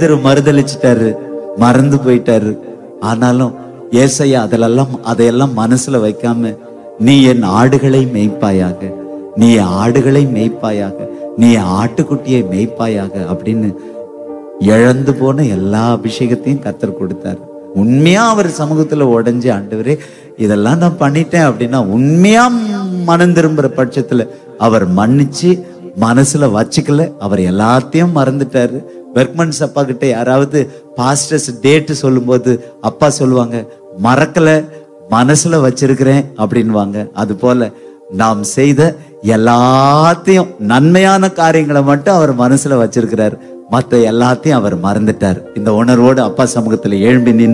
பேதுரு மறுதளிச்சிட்டாரு மறந்து போயிட்டாரு ஆனாலும் ஏசையா அதிலெல்லாம் அதையெல்லாம் மனசுல வைக்காம நீ என் ஆடுகளை மேய்ப்பாயாக நீ என் ஆடுகளை மேய்ப்பாயாக நீ என் ஆட்டுக்குட்டியை மேய்ப்பாயாக அப்படின்னு இழந்து போன எல்லா அபிஷேகத்தையும் கத்தர் கொடுத்தாரு உண்மையா அவர் சமூகத்துல உடைஞ்சு ஆண்டவரே இதெல்லாம் நான் பண்ணிட்டேன் அப்படின்னா உண்மையா மனம் திரும்புற பட்சத்துல அவர் மன்னிச்சு மனசுல வச்சுக்கல அவர் எல்லாத்தையும் மறந்துட்டாரு பெர்க்மன்ஸ் அப்பா கிட்ட யாராவது பாஸ்டர்ஸ் டேட்டு சொல்லும்போது அப்பா சொல்லுவாங்க மறக்கல மனசுல வச்சிருக்கிறேன் அப்படின்வாங்க அது போல நாம் செய்த எல்லாத்தையும் நன்மையான காரியங்களை மட்டும் அவர் மனசுல வச்சிருக்கிறார் மத்த எல்லாத்தையும் அவர் மறந்துட்டார் இந்த உணர்வோடு அப்பா சமூகத்துல எழும்பி நின்று